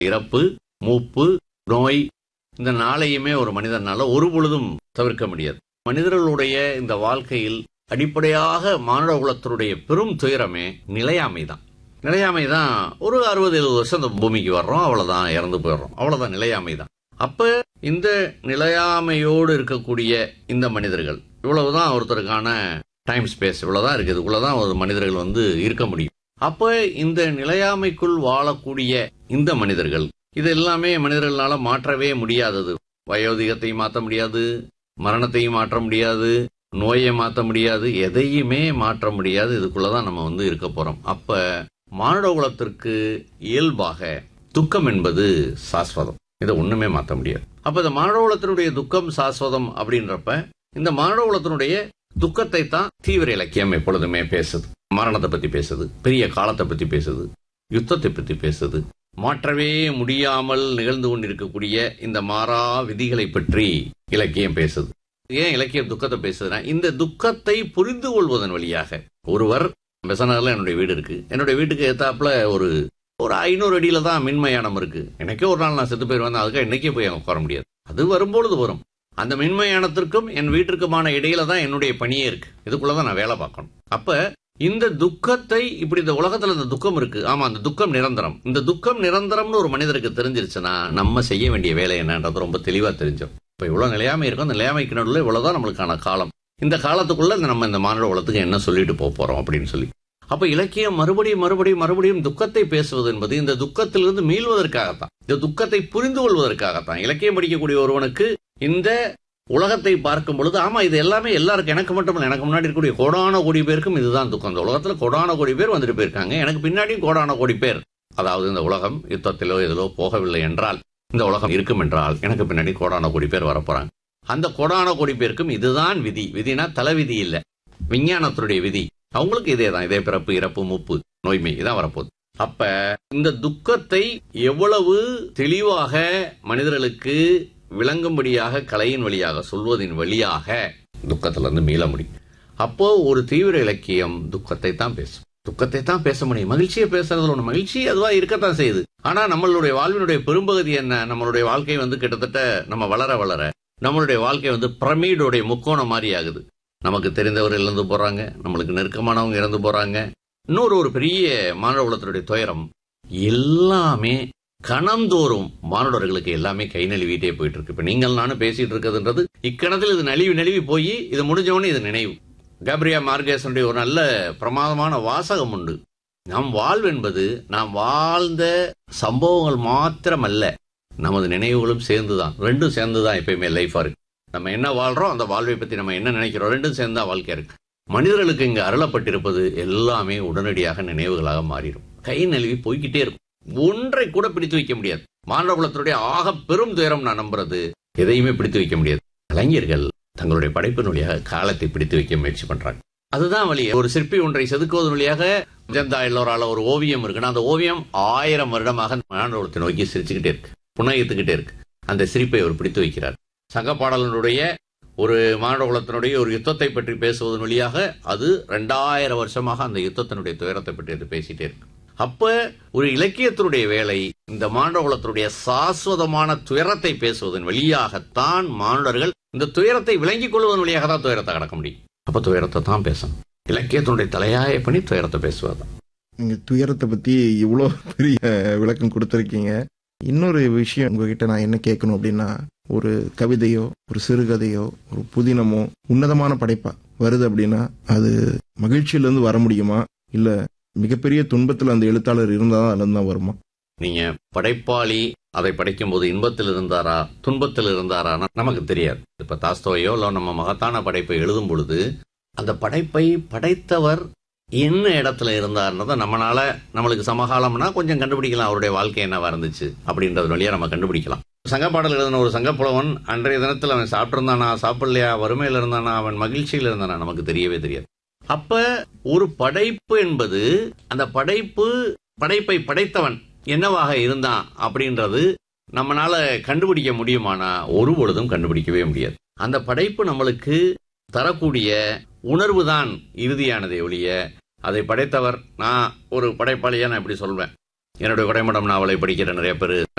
இறப்பு மூப்பு நோய் இந்த நாளையுமே ஒரு மனிதனால ஒரு பொழுதும் தவிர்க்க முடியாது மனிதர்களுடைய இந்த வாழ்க்கையில் அடிப்படையாக மானுட குலத்தினுடைய பெரும் துயரமே நிலையாமை தான் நிலையாமை தான் ஒரு அறுபது எழுபது வருஷம் இந்த பூமிக்கு வர்றோம் அவ்வளவுதான் இறந்து போயிடுறோம் அவ்வளவுதான் நிலையாமை தான் அப்ப இந்த நிலையாமையோடு இருக்கக்கூடிய இந்த மனிதர்கள் இவ்வளவுதான் ஒருத்தருக்கான டைம் ஸ்பேஸ் இவ்வளவுதான் இருக்கு இதுக்குள்ளதான் ஒரு மனிதர்கள் வந்து இருக்க முடியும் அப்ப இந்த நிலையாமைக்குள் வாழக்கூடிய இந்த மனிதர்கள் இது எல்லாமே மனிதர்களால மாற்றவே முடியாதது வயோதிகத்தையும் மாற்ற முடியாது மரணத்தையும் மாற்ற முடியாது நோயை மாற்ற முடியாது எதையுமே மாற்ற முடியாது இதுக்குள்ளதான் நம்ம வந்து இருக்க போறோம் அப்ப மானுட குலத்திற்கு இயல்பாக துக்கம் என்பது சாஸ்வதம் இதை ஒண்ணுமே மாற்ற முடியாது அப்ப இந்த மானுட குலத்தினுடைய துக்கம் சாஸ்வதம் அப்படின்றப்ப இந்த மானுட குலத்தினுடைய துக்கத்தை தான் தீவிர இலக்கியம் எப்பொழுதுமே பேசுது மரணத்தை பத்தி பேசுது பெரிய காலத்தை பத்தி பேசுது யுத்தத்தை பத்தி பேசுது மாற்றவே முடியாமல் நிகழ்ந்து கொண்டிருக்கக்கூடிய இந்த மாறா விதிகளை பற்றி இலக்கியம் பேசுது ஏன் இலக்கியம் துக்கத்தை பேசுதுன்னா இந்த துக்கத்தை புரிந்து கொள்வதன் வழியாக ஒருவர் பெசனகர்ல என்னுடைய வீடு இருக்கு என்னுடைய வீட்டுக்கு ஏத்தாப்புல ஒரு ஒரு ஐநூறு அடியில தான் மின்மயானம் இருக்கு எனக்கே ஒரு நாள் நான் செத்து போயிருவேன் அதுக்காக இன்னைக்கே போய் அங்க உட்கார முடியாது அது வரும்பொழுது வரும் அந்த மின்மயானத்திற்கும் என் வீட்டிற்குமான இடையில தான் என்னுடைய பணியே இருக்கு இதுக்குள்ளதான் நான் வேலை பார்க்கணும் அப்ப இந்த துக்கத்தை இப்படி இந்த உலகத்துல இந்த துக்கம் இருக்கு ஆமா அந்த துக்கம் நிரந்தரம் இந்த துக்கம் நிரந்தரம்னு ஒரு மனிதருக்கு தெரிஞ்சிருச்சுன்னா நம்ம செய்ய வேண்டிய வேலை என்னன்றது ரொம்ப தெளிவா தெரிஞ்சிடும் இப்ப இவ்வளவு நிலையாமை இருக்கும் அந்த நிலையாமைக்கு நடுவில் இவ்வளவுதான் நம்மளுக்கான காலம் இந்த காலத்துக்குள்ள இந்த நம்ம இந்த மானுட உலகத்துக்கு என்ன சொல்லிட்டு போக போறோம் அப்படின்னு சொல்லி அப்ப இலக்கியம் மறுபடியும் மறுபடியும் மறுபடியும் துக்கத்தை பேசுவது என்பது இந்த துக்கத்திலிருந்து மீள்வதற்காகத்தான் இந்த துக்கத்தை புரிந்து கொள்வதற்காகத்தான் இலக்கியம் படிக்கக்கூடிய ஒருவனுக்கு இந்த உலகத்தை பார்க்கும் பொழுது ஆமா இது எல்லாமே எல்லாருக்கும் எனக்கு மட்டும் இல்லை எனக்கு முன்னாடி இருக்கக்கூடிய கோடான கோடி பேருக்கும் இதுதான் துக்கம் இந்த உலகத்துல கோடான கோடி பேர் வந்துட்டு போயிருக்காங்க எனக்கு பின்னாடியும் கோடான கோடி பேர் அதாவது இந்த உலகம் யுத்தத்திலோ எதிலோ போகவில்லை என்றால் இந்த உலகம் இருக்கும் என்றால் எனக்கு பின்னாடி கோடான கோடி பேர் வரப்போறாங்க அந்த கோடான கோடி பேருக்கும் இதுதான் விதி விதினா தலைவிதி இல்ல விஞ்ஞானத்தினுடைய விதி அவங்களுக்கு இதே தான் இதே பிறப்பு இறப்பு மூப்பு நோய்மை இதான் வரப்போகுது அப்ப இந்த துக்கத்தை எவ்வளவு தெளிவாக மனிதர்களுக்கு விளங்கும்படியாக கலையின் வழியாக சொல்வதின் வழியாக துக்கத்துல இருந்து மீள முடியும் அப்போ ஒரு தீவிர இலக்கியம் துக்கத்தை தான் பேசும் துக்கத்தை தான் பேச முடியும் மகிழ்ச்சியை பேசுறதுல ஒண்ணு மகிழ்ச்சி அதுவா இருக்கத்தான் செய்யுது ஆனா நம்மளுடைய வாழ்வினுடைய பெரும்பகுதி என்ன நம்மளுடைய வாழ்க்கை வந்து கிட்டத்தட்ட நம்ம வளர வளர நம்மளுடைய வாழ்க்கை வந்து பிரமீடோடைய முக்கோணம் மாதிரி ஆகுது நமக்கு தெரிந்தவர் இறந்து போறாங்க நம்மளுக்கு நெருக்கமானவங்க இறந்து போறாங்க இன்னொரு ஒரு பெரிய மாணவ குலத்தினுடைய துயரம் எல்லாமே கணந்தோறும் மானுடர்களுக்கு எல்லாமே கை நழுவிட்டே போயிட்டு இருக்கு இப்ப நீங்கள் நானும் பேசிட்டு இருக்கிறதுன்றது இக்கணத்தில் இது நழுவி நழுவி போய் இது முடிஞ்சவொடனே இது நினைவு கேப்ரியா மார்கேசனுடைய ஒரு நல்ல பிரமாதமான வாசகம் உண்டு நம் வாழ்வு என்பது நாம் வாழ்ந்த சம்பவங்கள் மாத்திரம் அல்ல நமது நினைவுகளும் சேர்ந்துதான் ரெண்டும் சேர்ந்துதான் எப்பயுமே லைஃபா இருக்கு நம்ம என்ன வாழ்றோம் அந்த வாழ்வை பத்தி நம்ம என்ன நினைக்கிறோம் ரெண்டும் சேர்ந்தா வாழ்க்கை இருக்கு மனிதர்களுக்கு இங்கு அருளப்பட்டிருப்பது எல்லாமே உடனடியாக நினைவுகளாக மாறிடும் கை நழுவி போய்கிட்டே இருக்கும் ஒன்றை கூட பிடித்து வைக்க முடியாது மாணவ குலத்தினுடைய ஆக பெரும் துயரம் நான் நம்புறது எதையுமே பிடித்து வைக்க முடியாது கலைஞர்கள் தங்களுடைய படைப்பின் வழியாக காலத்தை பிடித்து வைக்க முயற்சி பண்றாங்க அதுதான் வழி ஒரு சிற்பி ஒன்றை செதுக்குவதன் வழியாக ஜந்தா எல்லோரால ஒரு ஓவியம் இருக்குன்னா அந்த ஓவியம் ஆயிரம் வருடமாக மாணவத்தை நோக்கி சிரிச்சுக்கிட்டே இருக்கு புனகித்துக்கிட்டே இருக்கு அந்த சிரிப்பை அவர் பிடித்து வைக்கிறார் சங்க பாடலனுடைய ஒரு மாணவ குலத்தினுடைய ஒரு யுத்தத்தை பற்றி பேசுவதன் வழியாக அது ரெண்டாயிரம் வருஷமாக அந்த யுத்தத்தினுடைய துயரத்தை பற்றி அது பேசிட்டே இருக்கு அப்ப ஒரு இலக்கியத்தினுடைய வேலை இந்த மாணவ குலத்தினுடைய சாஸ்வதமான துயரத்தை பேசுவதன் வழியாகத்தான் மாணவர்கள் இந்த துயரத்தை விளங்கிக் கொள்வதன் வழியாக தான் துயரத்தை கடக்க முடியும் அப்ப துயரத்தை தான் பேசணும் இலக்கியத்தினுடைய தலையாய பண்ணி துயரத்தை பேசுவதுதான் நீங்க துயரத்தை பத்தி இவ்வளோ பெரிய விளக்கம் கொடுத்துருக்கீங்க இன்னொரு விஷயம் உங்ககிட்ட நான் என்ன கேட்கணும் அப்படின்னா ஒரு கவிதையோ ஒரு சிறுகதையோ ஒரு புதினமோ உன்னதமான படைப்பா வருது அப்படின்னா அது மகிழ்ச்சியிலிருந்து வர முடியுமா இல்ல மிகப்பெரிய துன்பத்துல அந்த எழுத்தாளர் இருந்தாதான் அதுல தான் வருமா நீங்க படைப்பாளி அதை படைக்கும் போது இன்பத்தில் இருந்தாரா துன்பத்தில் இருந்தாரா நமக்கு தெரியாது இப்ப தாஸ்தோயோ இல்ல நம்ம மகத்தான படைப்பை எழுதும் பொழுது அந்த படைப்பை படைத்தவர் என்ன இடத்துல இருந்தாருன்றத நம்மளால நம்மளுக்கு சமகாலம்னா கொஞ்சம் கண்டுபிடிக்கலாம் அவருடைய வாழ்க்கை என்னவா இருந்துச்சு அப்படின்றது வழியா நம்ம கண்டுபிடிக்கலாம் சங்க பாடல் எழுதின ஒரு சங்கப்புலவன் அன்றைய தினத்தில் அவன் சாப்பிட்டிருந்தானா சாப்பிடலையா வறுமையில் இருந்தானா அவன் மகிழ்ச்சியில் இருந்தானா நமக்கு தெரியவே தெரியாது அப்ப ஒரு படைப்பு என்பது அந்த படைப்பு படைப்பை படைத்தவன் என்னவாக இருந்தான் அப்படின்றது நம்மளால கண்டுபிடிக்க முடியுமானா ஒரு பொழுதும் கண்டுபிடிக்கவே முடியாது அந்த படைப்பு நம்மளுக்கு தரக்கூடிய உணர்வு தான் இறுதியானதை ஒழிய அதை படைத்தவர் நான் ஒரு படைப்பாளியா நான் இப்படி சொல்வேன் என்னுடைய குடைமடம் நாவலை படிக்கிற நிறைய பேர்